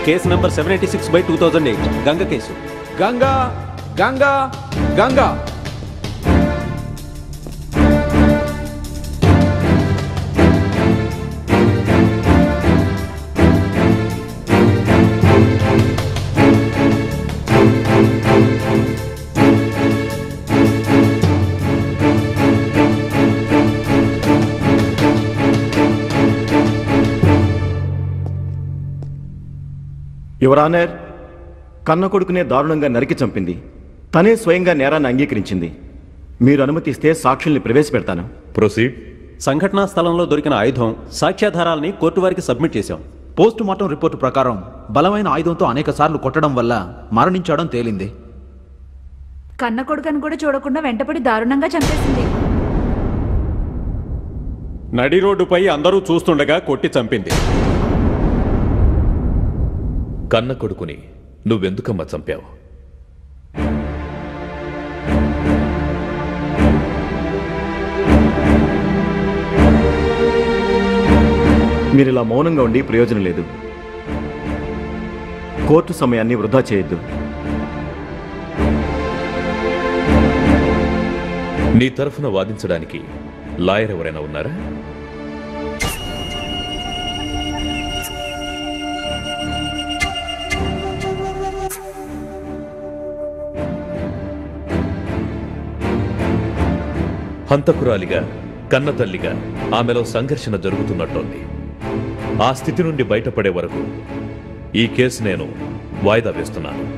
case number seven eighty six by two thousand eight Ganga case Ganga Ganga Ganga your honour కన్న కొడుకునే దారుణంగా నరికి చంపింది తనే స్వయంగా నేరాన్ని అంగీకరించింది మీరు అనుమతిస్తే సాక్షుల్ని ప్రవేశపెడతాను ప్రొసీడ్ సంఘటనా స్థలంలో దొరికిన ఆయుధం సాక్ష్యాధారాలని కోర్టు వారికి సబ్మిట్ చేశాం పోస్ట్ మార్టం రిపోర్టు ప్రకారం బలమైన ఆయుధంతో అనేక సార్లు కొట్టడం వల్ల మరణించడం తేలింది కన్న కొడుకని కూడా చూడకుండా వెంటపడి దారుణంగా చంపేసింది నడి రోడ్డుపై అందరూ చూస్తుండగా కొట్టి చంపింది కన్న కొడుకుని నువ్వెందుకమ్మా చంపావు మీరు ఇలా మౌనంగా ఉండి ప్రయోజనం లేదు కోర్టు సమయాన్ని వృధా చేయొద్దు నీ తరఫున వాదించడానికి లాయర్ ఎవరైనా ఉన్నారా హంతకురాలిగా కన్న తల్లిగా ఆమెలో సంఘర్షణ జరుగుతున్నట్టోంది ఆ స్థితి నుండి బయటపడే వరకు ఈ కేసు నేను వాయిదా వేస్తున్నాను